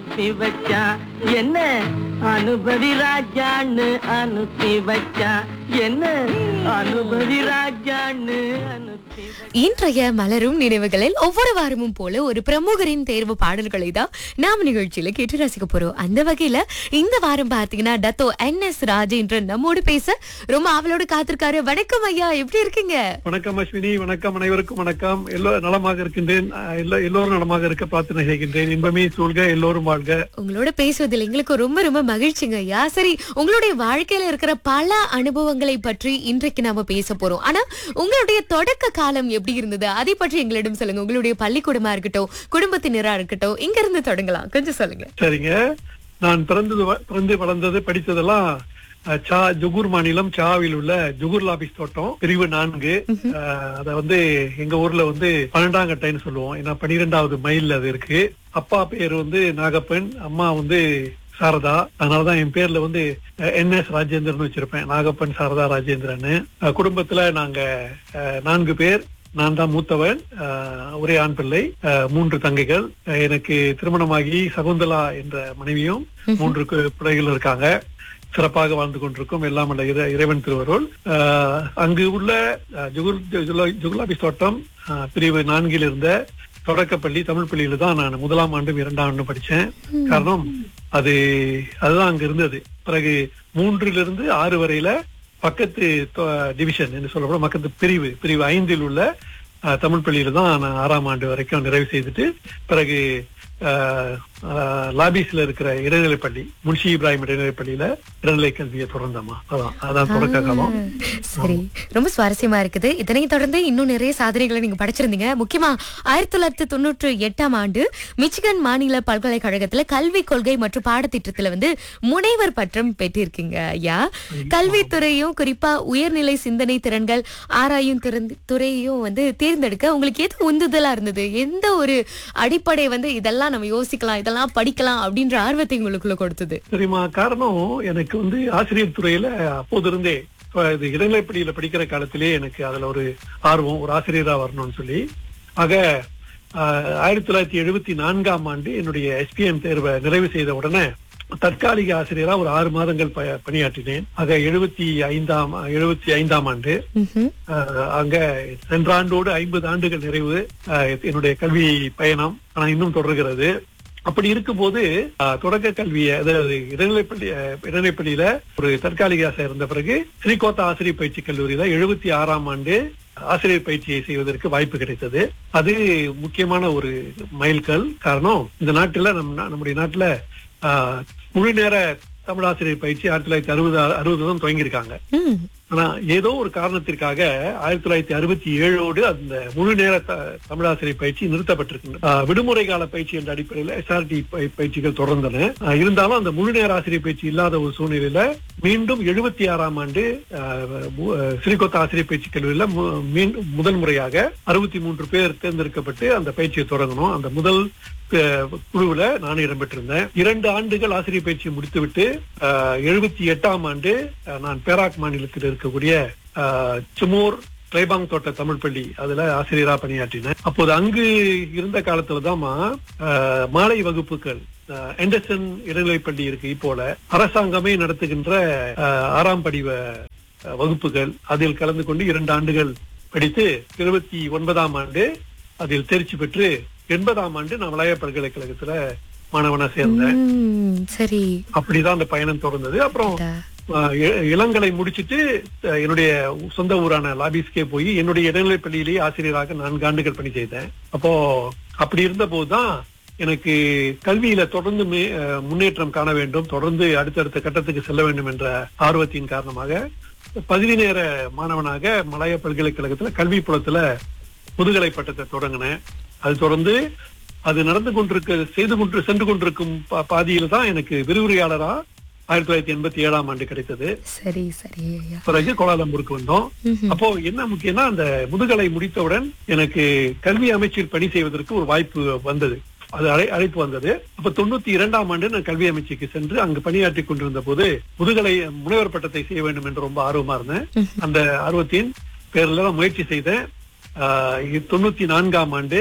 அனுப்பி வச்சான் என்ன அனுபவி ராஜான்னு அனுப்பி வச்சான் என்ன அனுபவி ராஜான்னு அனுப்பி வச்சான். இன்றைய மலரும் நினைவுகளில் ஒவ்வொரு வாரமும் போல ஒரு பிரமுகரின் தேர்வு பாடல்களை தான் நாம் நிகழ்ச்சியில கேட்டு ரசிக்க போறோம் அந்த வகையில இந்த வாரம் பார்த்தீங்கன்னா டத்தோ என் எஸ் ராஜேந்திரன் நம்மோடு பேச ரொம்ப ஆவலோடு காத்திருக்காரு வணக்கம் ஐயா எப்படி இருக்கீங்க வணக்கம் அஸ்வினி வணக்கம் அனைவருக்கும் வணக்கம் எல்லோ நலமாக இருக்கின்றேன் அஹ் எல்லோ- எல்லோரும் நலமாக இருக்க பிரார்த்தனை செய்கின்றேன் இன்பமே சூழ்க எல்லோரும் வாழ்க உங்களோட பேசுவதில் எங்களுக்கு ரொம்ப ரொம்ப மகிழ்ச்சிங்க ஐயா சரி உங்களுடைய வாழ்க்கையில இருக்கிற பல அனுபவங்களை பற்றி இன்றைக்கு நாம பேச போறோம் ஆனா உங்களுடைய தொடக்க காலம் எப்படி இருந்தது அதை பற்றி எங்களிடம் சொல்லுங்க உங்களுடைய பள்ளிக்கூடமா இருக்கட்டும் குடும்பத்தினரா இருக்கட்டும் இங்க இருந்து தொடங்கலாம் கொஞ்சம் சொல்லுங்க சரிங்க நான் பிறந்தது வ- பிறந்து வளர்ந்தது படித்ததெல்லாம் அஹ், சா ஜுகூர் மாநிலம் சாவில் உள்ள ஜுகூர் லாபிஸ் தோட்டம் பிரிவு நான்கு அஹ், அத வந்து எங்க ஊர்ல வந்து பன்னெண்டாம் கட்டைன்னு சொல்லுவோம் ஏன்னா பனிரெண்டாவது மைல் அது இருக்கு அப்பா பேர் வந்து நாகப்பன் அம்மா வந்து சாரதா அதனாலதான் என் பேர்ல வந்து என் எஸ் ராஜேந்திரன் வச்சிருப்பேன் நாகப்பன் சாரதா ராஜேந்திரன் அஹ், குடும்பத்துல நாங்க அஹ், நான்கு பேர் நான் தான் மூத்தவன் அஹ், ஒரே ஆண் பிள்ளை அஹ், மூன்று தங்கைகள் அஹ், எனக்கு திருமணமாகி சகுந்தலா என்ற மனைவியும் மூன்று கு- பிள்ளைகள் இருக்காங்க சிறப்பாக வாழ்ந்து கொண்டிருக்கும் எல்லாம் அல்ல இறை- இறைவன் திருவருள் அஹ், அங்கு உள்ள அஹ், ஜுகுல் ஜுகுலா- ஜுகுலாபி தோட்டம் அஹ், பிரிவு நான்கில் இருந்த தொடக்கப்பள்ளி தமிழ் பள்ளியில தான் நான் முதலாம் ஆண்டும் இரண்டாம் ஆண்டும் படிச்சேன் காரணம் அது அதுதான் அங்க இருந்தது பிறகு மூன்றிலிருந்து ஆறு வரையில பக்கத்து தொ- டிவிஷன் என்று சொல்லப்படும் பக்கத்து பிரிவு பிரிவு ஐந்தில் உள்ள அஹ், தமிழ் பள்ளியில தான் நான் ஆறாம் ஆண்டு வரைக்கும் நிறைவு செய்துட்டு பிறகு அஹ், அஹ், லாபீஸ்ல இருக்கிற இடைநிலைப் பள்ளி முன்ஷி இப்ராஹிம் இடைநிலைப் பள்ளியில இடைநிலை கல்வியை தொடர்ந்தம்மா அதான் அதான் தொடக்க காலம் சரி ரொம்ப சுவாரஸ்யமா இருக்குது இதனைத் தொடர்ந்து இன்னும் நிறைய சாதனைகளை நீங்க படைச்சிருந்தீங்க முக்கியமா ஆயிரத்தி தொள்ளாயிரத்தி தொண்ணூற்றி எட்டாம் ஆண்டு மிச்சிகன் மாநில பல்கலைக்கழகத்துல கல்வி கொள்கை மற்றும் பாடத்திட்டத்துல வந்து முனைவர் பட்டம் பெற்றிருக்கீங்க ஐயா கல்வித்துறையும் குறிப்பா உயர்நிலை சிந்தனை திறன்கள் ஆராயும் திறன்- துறையையும் வந்து தேர்ந்தெடுக்க உங்களுக்கு எது உந்துதலா இருந்தது எந்த ஒரு அடிப்படை வந்து இதெல்லாம் நம்ம யோசிக்கலாம் இதெல்லாம் படிக்கலாம் அப்படின்ற ஆர்வத்தை உங்களுக்குள்ள கொடுத்தது சரிம்மா காரணம் எனக்கு வந்து ஆசிரியர் துறையில அப்போது இருந்தே இப்ப இது இடைநிலைப்பள்ளியில படிக்கிற காலத்திலே எனக்கு அதுல ஒரு ஆர்வம் ஒரு ஆசிரியரா வரணும்னு சொல்லி ஆக ஆஹ், ஆயிரத்தி தொள்ளாயிரத்தி எழுபத்தி நான்காம் ஆண்டு என்னுடைய எஸ்பிஎம் தேர்வை நிறைவு செய்த உடனே தற்காலிக ஆசிரியரா ஒரு ஆறு மாதங்கள் ப- பணியாற்றினேன் ஆக எழுபத்தி ஐந்தாம் எழுபத்தி ஐந்தாம் ஆண்டு ம்ஹும். ஆஹ் அங்க சென்ற ஆண்டோடு ஐம்பது ஆண்டுகள் நிறைவு ஆஹ் என்னுடைய கல்வி பயணம் ஆனா இன்னும் தொடர்கிறது அப்படி இருக்கும்போது ஆஹ் தொடக்க கல்வியை அதாவது இடைநிலைப்பள்ளி ஆஹ் இடைநிலைப்பள்ளியில ஒரு தற்காலிக ஆசிரியர் இருந்த பிறகு ஸ்ரீகோத்தா ஆசிரியர் பயிற்சி கல்லூரியில எழுபத்தி ஆறாம் ஆண்டு ஆசிரியர் பயிற்சியை செய்வதற்கு வாய்ப்பு கிடைத்தது அது முக்கியமான ஒரு மைல்கல் காரணம் இந்த நாட்டுல நம் நா- நம்முடைய நாட்டுல ஆஹ் முழு நேர தமிழாசிரியர் பயிற்சி ஆயிரத்தி தொள்ளாயிரத்தி அறுபது அறுபது தான் துவங்கியிருக்காங்க ம். ஆனா ஏதோ ஒரு காரணத்திற்காக ஆயிரத்தி தொள்ளாயிரத்தி அறுபத்தி ஏழோடு அந்த முழு நேர த- தமிழாசிரியர் பயிற்சி நிறுத்தப்பட்டிருக்கு ஆஹ் விடுமுறை கால பயிற்சி என்ற அடிப்படையில் எஸ்ஆர்டி பயிற்சிகள் தொடர்ந்தன ஆஹ் இருந்தாலும் அந்த முழு நேர ஆசிரியர் பயிற்சி இல்லாத ஒரு சூழ்நிலையில மீண்டும் எழுபத்தி ஆறாம் ஆண்டு ஆஹ் மு- ஆஹ் ஸ்ரீகோத்தா ஆசிரியர் பயிற்சி கல்லூரியில மு- மீண்டும் முதல் முறையாக அறுபத்தி மூன்று பேர் தேர்ந்தெடுக்கப்பட்டு அந்த பயிற்சியை தொடங்கணும் அந்த முதல் அஹ், குழுவுல நான் இடம்பெற்றிருந்தேன் இரண்டு ஆண்டுகள் ஆசிரியர் பயிற்சியை முடித்துவிட்டு எழுபத்தி எட்டாம் ஆண்டு அஹ், நான் பேராக் மாநிலத்தில் இருக்கக்கூடிய அஹ், சுமோர் ட்ரைபாங் தோட்ட தமிழ் பள்ளி அதுல ஆசிரியரா பணியாற்றினேன் அப்போது அங்கு இருந்த காலத்துலதாம்மா அஹ், மாலை வகுப்புகள் அஹ், எண்டர்சன் இடைநிலைப் பள்ளி இருக்கு இப்போல அரசாங்கமே நடத்துகின்ற அஹ், ஆறாம் படிவ அஹ், வகுப்புகள் அதில் கலந்து கொண்டு இரண்டு ஆண்டுகள் படித்து இருபத்தி ஒன்பதாம் ஆண்டு அதில் தேர்ச்சி பெற்று எண்பதாம் ஆண்டு நான் வளைய பல்கலைக்கழகத்துல மாணவனா சேர்ந்தேன் ம், சரி அப்படிதான் அந்த பயணம் தொடர்ந்தது அப்புறம் அடா. அஹ், இ- இளங்கலை முடிச்சிட்டு அஹ், என்னுடைய சொந்த ஊரான லாபிஸ்கே போய் என்னுடைய இடைநிலைப் பள்ளியிலேயே ஆசிரியராக நான்கு ஆண்டுகள் பணி செய்தேன் அப்போ அப்படி இருந்த போதுதான் எனக்கு கல்வியில தொடர்ந்து மே- அஹ், முன்னேற்றம் காண வேண்டும் தொடர்ந்து அடுத்தடுத்த கட்டத்துக்கு செல்ல வேண்டும் என்ற ஆர்வத்தின் காரணமாக பகுதி நேர மாணவனாக மலாய பல்கலைக்கழகத்துல கல்வி புலத்துல முதுகலை பட்டத்தை தொடங்கினேன் அது தொடர்ந்து அது நடந்து கொண்டிருக்க செய்து கொண்டு சென்று கொண்டிருக்கும் பா- பாதியில தான் எனக்கு விரிவுரையாளரா ஆயிரத்தி தொள்ளாயிரத்தி எண்பத்தி ஏழாம் ஆண்டு கிடைத்தது சரி சரி ஐயா பிறகு கோலாலம்பூருக்கு வந்தோம் ம்ஹும். அப்போ என்ன முக்கியம்னா அந்த முதுகலை முடித்தவுடன் எனக்கு கல்வி அமைச்சில் பணி செய்வதற்கு ஒரு வாய்ப்பு வந்தது அது அழை அழைப்பு வந்தது அப்ப தொண்ணூத்தி இரண்டாம் ஆண்டு நான் கல்வி அமைச்சுக்கு சென்று அங்கு பணியாற்றி கொண்டிருந்த போது முதுகலை முனைவர் பட்டத்தை செய்ய வேண்டும் என்று ரொம்ப ஆர்வமா இருந்தேன் அந்த ஆர்வத்தின் பேர்ல தான் முயற்சி செய்தேன் ஆஹ் இது தொண்ணூத்தி நான்காம் ஆண்டு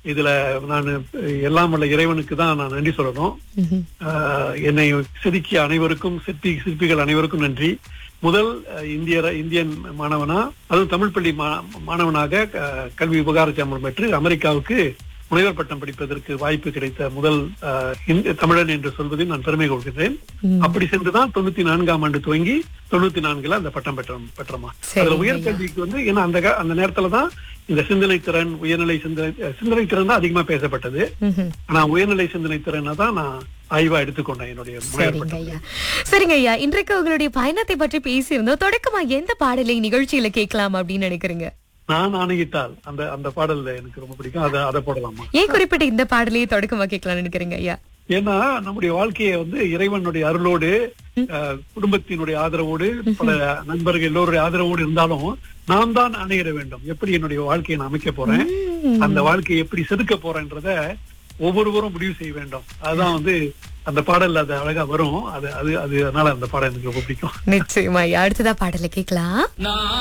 இதுல நான் எல்லாம் உள்ள இறைவனுக்கு தான் நான் நன்றி சொல்லணும் ம்ஹும். ஆஹ் என்னை செதுக்கிய அனைவருக்கும் சிற்பி சிற்பிகள் அனைவருக்கும் நன்றி முதல் அஹ், இந்திய இந்தியன் மாணவனா அதுவும் தமிழ் பள்ளி மா- மாணவனாக அஹ், கல்வி உபகார சாமரம் பெற்று அமெரிக்காவுக்கு முனைவர் பட்டம் படிப்பதற்கு வாய்ப்பு கிடைத்த முதல் அஹ், இந்திய தமிழன் என்று சொல்வதில் நான் பெருமை கொள்கிறேன் ம். அப்படி சென்றுதான் தொண்ணூத்தி நான்காம் ஆண்டு துவங்கி தொண்ணூத்தி நான்குல அந்த பட்டம் பெற்றோம் பெற்றோமா சரிங்க அதுல ஐயா. உயர்கல்விக்கு வந்து ஏன்னா அந்த கா- அந்த நேரத்துல தான் இந்த சிந்தனை திறன் உயர்நிலை சிந்தனை சிந்தனை திறன் தான் அதிகமா பேசப்பட்டது ம்ஹும். ஆனா உயர்நிலை சிந்தனை திறனை தான் நான் ஆய்வா எடுத்துக்கொண்டேன் என்னுடைய முனைவர் சரிங்க பட்டம் ஐயா சரிங்க ஐயா இன்றைக்கு உங்களுடைய பயணத்தை பற்றி பேசியிருந்தோம் தொடக்கமா எந்த பாடலை நிகழ்ச்சியில கேட்கலாம் அப்படின்னு நினைக்கிறீங்க நான் ஆணையிட்டால் அந்த அந்த பாடல்ல எனக்கு ரொம்ப பிடிக்கும் அதை அதை போடலாமா ஏன் குறிப்பிட்ட இந்த பாடலையே தொடக்கமா கேட்கலாம்னு நினைக்கிறீங்க ஐயா ஏன்னா நம்முடைய வாழ்க்கையை வந்து இறைவனுடைய அருளோடு அஹ், குடும்பத்தினுடைய ஆதரவோடு பல நண்பர்கள் எல்லோருடைய ஆதரவோடு இருந்தாலும் நாம் தான் அணையிட வேண்டும் எப்படி என்னுடைய வாழ்க்கையை நான் அமைக்க போறேன் அந்த வாழ்க்கையை எப்படி செதுக்க போறேன்றத ஒவ்வொருவரும் முடிவு செய்ய வேண்டும் அதுதான் வந்து அந்த பாடல்ல அது அழகா வரும் அது அது அது அதனால அந்த பாடல் எனக்கு ரொம்ப பிடிக்கும் நிச்சயமா ஐயா அடுத்ததா பாடலை கேட்கலாம் நான்